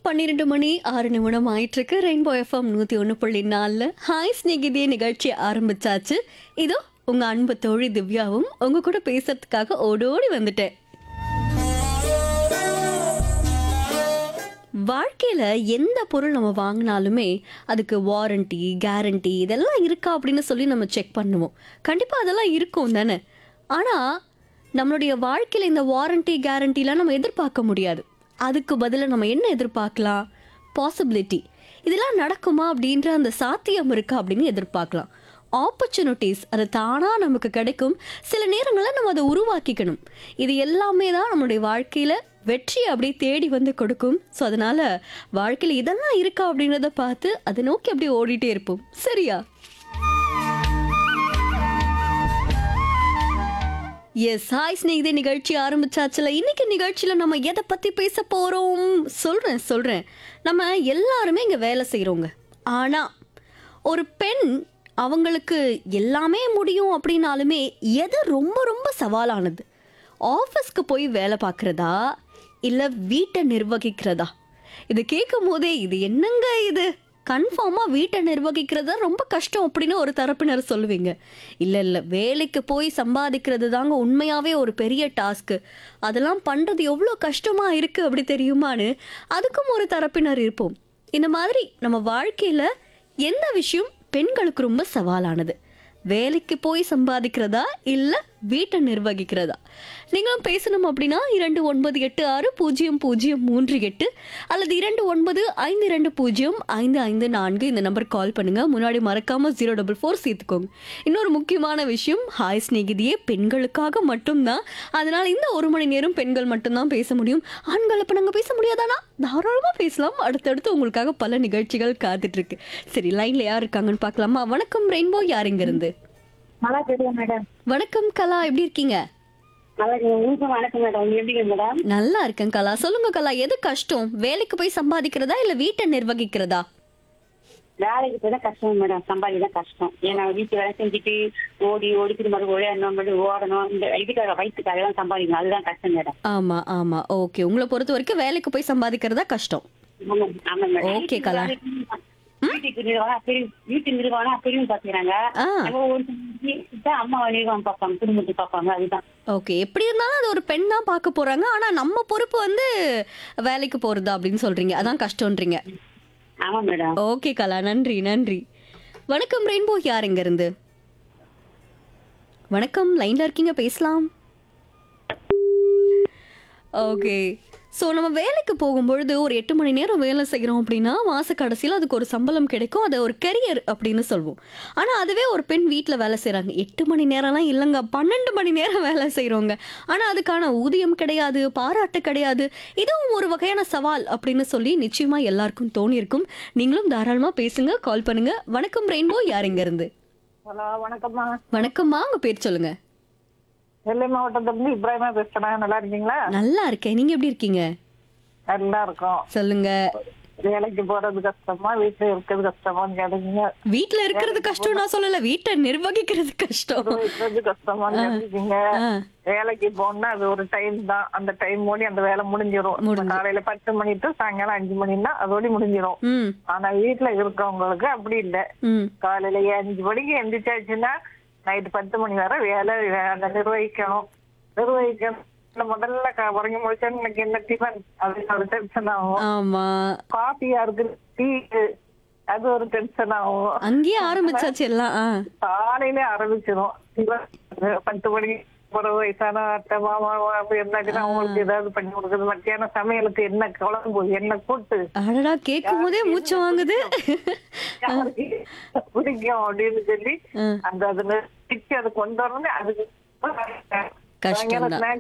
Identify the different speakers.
Speaker 1: பன்னிரெண்டு மணி ஆறு நிமிடம் ஆயிட்டு இருக்கு ரெயின்போ எஃப்எம் நூத்தி ஒன்று புள்ளி நாலில் ஹாய் ஸ்நேகிதியே நிகழ்ச்சி ஆரம்பிச்சாச்சு இதோ உங்க அன்பு தோழி திவ்யாவும் உங்க கூட பேசுறதுக்காக ஓடோடி வந்துட்டேன் வாழ்க்கையில எந்த பொருள் நம்ம வாங்கினாலுமே அதுக்கு வாரண்டி கேரண்டி இதெல்லாம் இருக்கா அப்படின்னு சொல்லி நம்ம செக் பண்ணுவோம் கண்டிப்பா அதெல்லாம் இருக்கும் தானே ஆனா நம்மளுடைய வாழ்க்கையில இந்த வாரண்டி கேரண்டிலாம் நம்ம எதிர்பார்க்க முடியாது அதுக்கு பதிலாக நம்ம என்ன எதிர்பார்க்கலாம் பாசிபிலிட்டி இதெல்லாம் நடக்குமா அப்படின்ற அந்த சாத்தியம் இருக்கா அப்படின்னு எதிர்பார்க்கலாம் ஆப்பர்ச்சுனிட்டிஸ் அது தானாக நமக்கு கிடைக்கும் சில நேரங்களில் நம்ம அதை உருவாக்கிக்கணும் இது எல்லாமே தான் நம்மளுடைய வாழ்க்கையில் வெற்றி அப்படியே தேடி வந்து கொடுக்கும் ஸோ அதனால் வாழ்க்கையில் இதெல்லாம் இருக்கா அப்படின்றத பார்த்து அதை நோக்கி அப்படியே ஓடிட்டே இருப்போம் சரியா எஸ் ஹாய் ஸ்நேகிதே நிகழ்ச்சி ஆரம்பிச்சாச்சுல இன்னைக்கு நிகழ்ச்சியில நம்ம எதை பத்தி பேச போறோம் சொல்றேன் சொல்றேன் நம்ம எல்லாருமே இங்க வேலை செய்றோங்க ஆனா ஒரு பெண் அவங்களுக்கு எல்லாமே முடியும் அப்படின்னாலுமே எது ரொம்ப ரொம்ப சவாலானது ஆஃபீஸ்க்கு போய் வேலை பார்க்குறதா இல்லை வீட்டை நிர்வகிக்கிறதா இது கேட்கும் போதே இது என்னங்க இது கன்ஃபார்மாக வீட்டை நிர்வகிக்கிறது ரொம்ப கஷ்டம் அப்படின்னு ஒரு தரப்பினர் சொல்லுவீங்க இல்லை இல்லை வேலைக்கு போய் சம்பாதிக்கிறது தாங்க உண்மையாகவே ஒரு பெரிய டாஸ்க்கு அதெல்லாம் பண்ணுறது எவ்வளோ கஷ்டமாக இருக்குது அப்படி தெரியுமான்னு அதுக்கும் ஒரு தரப்பினர் இருப்போம் இந்த மாதிரி நம்ம வாழ்க்கையில் எந்த விஷயம் பெண்களுக்கு ரொம்ப சவாலானது வேலைக்கு போய் சம்பாதிக்கிறதா இல்லை வீட்டை நிர்வகிக்கிறதா நீங்களும் பேசணும் அப்படின்னா இரண்டு ஒன்பது எட்டு ஆறு பூஜ்ஜியம் பூஜ்ஜியம் மூன்று எட்டு அல்லது இரண்டு ஒன்பது ஐந்து இரண்டு பூஜ்ஜியம் ஐந்து ஐந்து நான்கு இந்த நம்பர் கால் பண்ணுங்க முன்னாடி மறக்காம ஜீரோ டபுள் ஃபோர் சேர்த்துக்கோங்க இன்னொரு முக்கியமான விஷயம் ஹாய் ஸ்நேகிதியே பெண்களுக்காக மட்டும்தான் அதனால இந்த ஒரு மணி நேரம் பெண்கள் மட்டும்தான் பேச முடியும் ஆண்கள் அப்போ நாங்கள் பேச முடியாதானா தாராளமாக பேசலாம் அடுத்தடுத்து உங்களுக்காக பல நிகழ்ச்சிகள் காத்துட்டு இருக்கு சரி லைன்ல யார் இருக்காங்கன்னு பார்க்கலாமா வணக்கம் ரெயின்போ யார் இங்க இருந்து
Speaker 2: நல்லா தெரியும் மேடம்
Speaker 1: வணக்கம் கலா எப்படி இருக்கீங்க
Speaker 2: நல்லா இருக்கீங்க உங்களுக்கும் வணக்கம் மேடம் நீங்க எப்படி இருக்கீங்க மேடம்
Speaker 1: நல்லா இருக்கேன் கலா சொல்லுங்க கலா எது கஷ்டம் வேலைக்கு போய் சம்பாதிக்கிறதா இல்ல வீட்டை நிர்வகிக்கிறதா
Speaker 2: வேலைக்கு போய் தான் கஷ்டம் மேடம் சம்பாதிக்க தான் கஷ்டம் ஏன்னா வீட்டு வேலை செஞ்சுட்டு ஓடி ஓடிக்கிட்டு மறுபடியும் ஓடணும் மறுபடியும் ஓடணும் இந்த இதுக்காக வயிற்றுக்காக தான் சம்பாதிக்கணும் அதுதான் கஷ்டம் மேடம்
Speaker 1: ஆமா ஆமா ஓகே உங்களை பொறுத்த வரைக்கும் வேலைக்கு போய் சம்பாதிக்கிறதா கஷ்டம்
Speaker 2: ஆமா ஆமா மேடம்
Speaker 1: Okay, கலா.
Speaker 2: வீட்டுக்கு நிர்வாகம் பெரிய வீட்டு நிர்வாகம் பெரியவங்க பாத்துக்கிறாங்க
Speaker 1: ஆ
Speaker 2: நம்ம ஒரு தான் அம்மா நிர்வாகம் பார்ப்பாங்க குடும்பத்தை பார்ப்பாங்க அதுதான்
Speaker 1: ஓகே எப்படி இருந்தாலும் அது ஒரு பெண் தான் பார்க்க போறாங்க ஆனா நம்ம பொறுப்பு வந்து வேலைக்கு போறதா அப்படின்னு சொல்றீங்க அதான் கஷ்டம்ன்றீங்க
Speaker 2: ஆமா மேடம்
Speaker 1: ஓகே கலா நன்றி நன்றி வணக்கம் ரெயின்போ யார் இங்க இருந்து வணக்கம் லைன்ல இருக்கீங்க பேசலாம் ஓகே ஸோ நம்ம வேலைக்கு போகும்பொழுது ஒரு எட்டு மணி நேரம் வேலை செய்கிறோம் அப்படின்னா மாத கடைசியில் அதுக்கு ஒரு சம்பளம் கிடைக்கும் அதை ஒரு கெரியர் அப்படின்னு சொல்வோம் ஆனால் அதுவே ஒரு பெண் வீட்டில் வேலை செய்கிறாங்க எட்டு மணி நேரம்லாம் இல்லைங்க பன்னெண்டு மணி நேரம் வேலை செய்கிறோங்க ஆனால் அதுக்கான ஊதியம் கிடையாது பாராட்டு கிடையாது இதுவும் ஒரு வகையான சவால் அப்படின்னு சொல்லி நிச்சயமாக எல்லாருக்கும் தோணியிருக்கும் நீங்களும் தாராளமாக பேசுங்க கால் பண்ணுங்க வணக்கம் ரெயின்போ யார் இங்க இருந்து
Speaker 3: ஹலோ வணக்கம்மா
Speaker 1: வணக்கம்மா உங்கள் பேர் சொல்லுங்க
Speaker 3: நெல்லை மாவட்டத்திலிருந்து இப்ராஹிமா பேசுறேன் நல்லா இருக்கீங்களா
Speaker 1: நல்லா இருக்கேன் நீங்கள் எப்படி இருக்கீங்க
Speaker 3: நல்லா இருக்கோம்
Speaker 1: சொல்லுங்க
Speaker 3: வேலைக்கு போறது கஷ்டமா வீட்டுல இருக்கிறது கஷ்டமான்னு கேட்டீங்க
Speaker 1: வீட்ல இருக்கிறது கஷ்டம் நான் சொல்லல வீட்டை நிர்வகிக்கிறது கஷ்டம்
Speaker 3: இருக்கிறது கஷ்டமான்னு கேட்டீங்க
Speaker 1: ஆ,
Speaker 3: வேலைக்கு போனா அது ஒரு டைம் தான் அந்த டைம் மூடி அந்த வேலை முடிஞ்சிரும் இப்ப காலையில பத்து மணி டு சாயங்காலம் அஞ்சு மணின்னா அதோட முடிஞ்சிரும்
Speaker 1: ம்
Speaker 3: ஆனா வீட்டுல இருக்கிறவங்களுக்கு அப்படி இல்ல
Speaker 1: ம்
Speaker 3: காலையில அஞ்சு மணிக்கு எந்திரிச்சாச்சுன்னா நைட்டு பத்து மணி வரை வேலை வே- நிர்வகிக்கணும் நிர்வகிக்கணும் இல்ல முதல்ல க- உறங்கி முடிச்சா எனக்கு என்ன டிஃபன் அது ஒரு டென்ஷன் ஆகும்
Speaker 1: ஆமா
Speaker 3: காஃபியா இருக்கு டீ அது ஒரு டென்ஷன் ஆகும்
Speaker 1: அங்கேயே ஆரம்பிச்சாச்சு எல்லாம் ஆ
Speaker 3: காலையில ஆரம்பிச்சிடும் பத்து மணிக்கு ஒரு வயசான அத்தை மாமா அப்படி இருந்தாச்சுன்னா அவங்களுக்கு ஏதாவது பண்ணி கொடுக்குறது மத்தியானம் சமையலுக்கு என்ன குழம்பு என்ன கூட்டு
Speaker 1: அடடா கேட்கும் போதே மூச்சு வாங்குது
Speaker 3: யாருக்கு பிடிக்கும் அப்படின்னு சொல்லி
Speaker 1: ஆ,
Speaker 3: அந்த அது நிறுத்தி அதை கொண்டு வரணும் அதுக்கு
Speaker 1: கஷ்டம் தான்
Speaker 3: snacks